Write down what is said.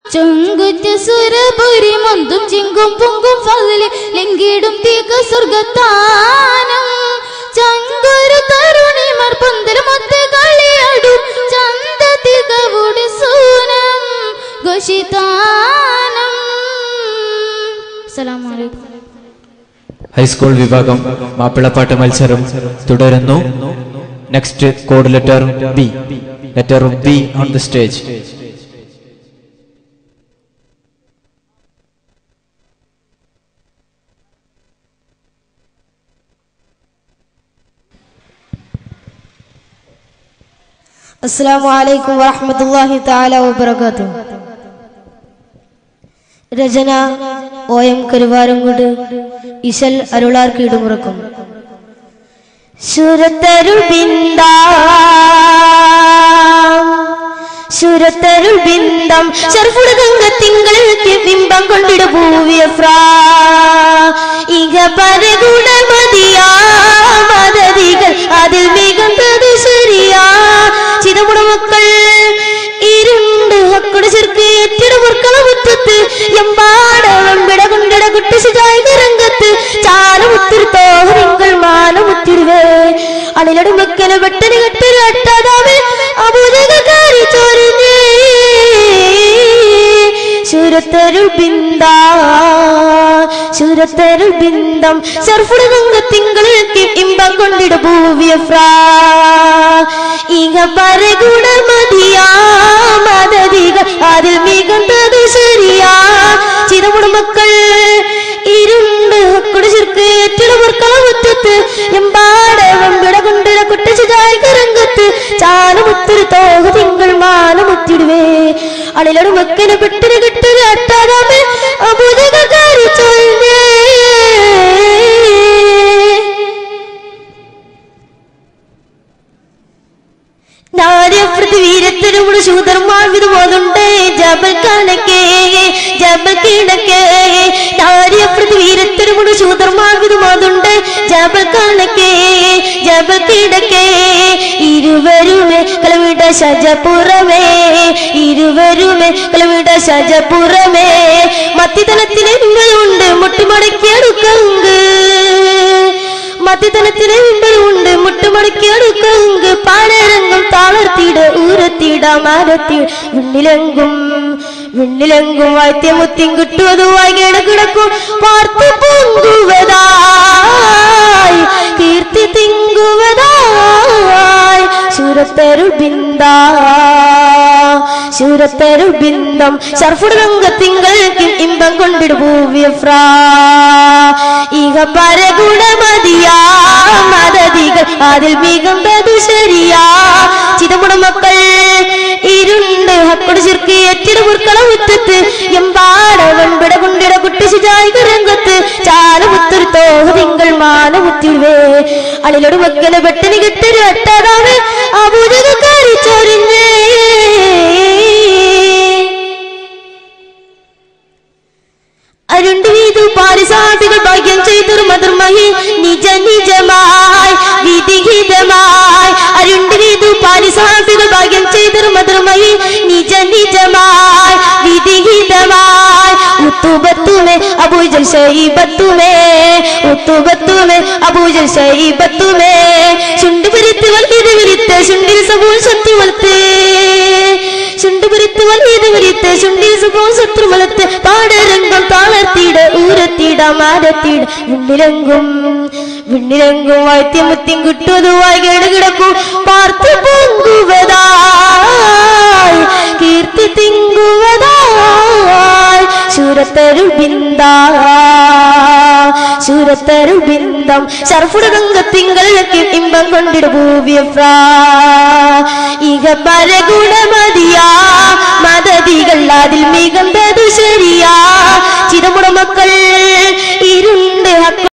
ചുങ്കുറ്റ സുരപുരി മൊന്തും ചിങ്കും പുങ്കും ഫതില് ലിങ്കിടും തീക സ്വർഗത്താനം ചങ്കൊരു തരുണിമർ പന്തൽ മൊത്ത കളിയാടും ചന്ത തികവുടെ സൂനം ഘോഷിതാനം അസ്സലാമലൈക്കും ഹൈസ്കൂൾ വിഭാഗം മാപ്പിളപ്പാട്ട് മത്സരം തുടരുന്നു next code letter B letter B on the stage അസ്സാം വലൈക്കും വറഹമത്തല്ലാഹി താല വബർക്കാത്തു രചന ഒ എം കരുവാരംകുട് ഇശൽ അരുളാർ കീടുമുറക്കും ശുരത്തരുൾ ബിന്ദാ ശുരത്തരുൾ ബിന്ദം ചെറുപുട തിങ്കളിൽ ബിംബം കൊണ്ടിട ഭൂവിയ ഫ്രാ ഇക പരഗുണമതിയാ മദതികൾ അതിൽ മികന്തത് ശരിയാ ചിതമുട മക്കൾ ഇരുണ്ട് ഹക്കുട് ചെറുക്ക് എത്തിട മുർക്കള മുറ്റത്ത് എമ്പാടവം വിട കൊണ്ടിട കുട്ടിശുചായ രംഗത്ത് ചാലമുത്തിരി തോഹരിങ്കൾ മാനമുത്തിരുവേ അണിലടു മക്കന വെട്ടന് കെട്ടൊരു അട്ടാതാവേ അബൂജകാരി ചൊരിഞ്ഞേ ശുരത്തരുൾ ബിന്ദാ ശുരത്തരുൾ ബിന്ദം സർഫുട തിങ്കളിൽ ഇമ്പം കൊണ്ടിട ഭൂവിയ ഫ്രാ ഇക പരഗുണമതിയാ മദതികൾ അതിൽ മികന്തത് ശരിയാ ചിരമുട മക്കൾ ഇരുണ്ട് കുടിച്ചിർക്ക് എറ്റിട മുർക്കള മുറ്റത്ത് എമ്പാടവം വിട കൊണ്ടിട കുട്ടിച്ചുചായ രംഗത്ത് ചാലമുത്തിരി തോഹ തിങ്കൾ മാനമുത്തിടുവേ അണിലൊരു മക്കന് പെട്ടിന് കിട്ടൊരു അട്ടാതാമേ അബുദകാരി ചൊല്ലേ നാര്യപൃഥ്വീരത്തിനുമുള്ള ശൂദർമാവിത് മോതുണ്ട് ജബൽ കണക്കേ ജബൽ കിണക്കേ നാര്യപൃഥ്വീരത്തിനുമുള്ള ശൂദർമാവിത് മോതുണ്ട് ജബൽ കണക്കേ ജബൽ കിടക്കേ ഇരുവരുമേ കളവിട ശജപുറമേ ഇരുവരുമേ കളവിട ശജപുറമേ മത്തിതലത്തിന് ഉണ്ട് മുട്ടുമടക്കിയെടുക്കങ്ക് മധ്യതലത്തിന് ഉണ്ട് മുട്ടുമടക്കിയെടുക്കങ്ക് പാടരംഗം താളർത്തിട ഊരത്തിട മരത്തി വിണ്ണിലെങ്കും വിണ്ണിലെങ്കും വായ്ത്യമുത്തിയും കിട്ടുവതുമായി കിടക്കിടക്കും പാർത്തു പൊങ്കുവതായി കീർത്തി തിങ്കുവതായി ശൂരത്തരു ബിന്ദാ ശൂരത്തരു ബിന്ദം ശർഫുട തിങ്കൾക്ക് ഇമ്പം കൊണ്ടിട ഭൂവ്യ ഫ്രാ ഇക പരഗുണമതിയാ മദതികൾ അതിൽ മികന്തതു ശരിയാ ചിതമുട മക്കൾ ഇരുണ്ട് ഹക്കുട് ചിർക്ക് എറ്റിട മുർക്കള മുറ്റത്ത് എമ്പാടവൻ വിട കൊണ്ടിട കുട്ടിശുചായ രംഗത്ത് ചാലമുത്തൊരു തോഹ തിങ്കൾ മാനമുത്തിടുവേ അണിലൊടു മക്കന് പെട്ടന് കിട്ടൊരു അട്ടാതാവ് അബൂജകാരി ചൊരിഞ്ഞേ അരുണ്ട് വീതു പാരിസാദികൾ ഭാഗ്യം ചെയ്തൊരു മധുർമഹി നിജ നിജമായി വിധിഹിതമായി അരുണ്ട് വീതു പാരിസാദികൾ ഭാഗ്യം ചെയ്തൊരു മധുർമഹി നിജ നിജമായി വിധിഹിതമായി ഉത്തുബത്തുമേ അബൂജൽ ഷൈബത്തുമേ ഉത്തുബത്തുമേ അബൂജൽ ഷൈബത്തുമേ ചുണ്ട് വിരിത്ത് വൽത് വിരിത്ത് ചുണ്ടിൽ സബൂൽ ശത്രു വലത്ത് ചുണ്ട് വിരിത്ത് വൽത് വിരിത്ത് ചുണ്ടിൽ സബൂൽ ശത്രു വലത്ത് പാടരംഗം താളർത്തിട ഊരത്തിട മാരത്തിട വിണ്ണിരങ്കും വിണ്ണിരങ്കും വാഴ്ത്യമുത്തിയും കിട്ടുവതുമായി കിടകിടക്കും പാർത്ത് പൊങ്കുവതായി കീർത്തി തിങ്കുവതായി ശൂരത്തരുൾ ബിന്ദാ ശൂരത്തരുൾ ബിന്ദം ശർഫുട തിങ്കളിലേക്ക് ഇമ്പം കൊണ്ടിട ഭൂവ്യ ഫ്രാ ഇക പരഗുണമതിയാ മദതികൾ അതിൽ മികന്തതു ശരിയാ ചിരമുട മക്കൾ ഇരുണ്ട് ഹക്കു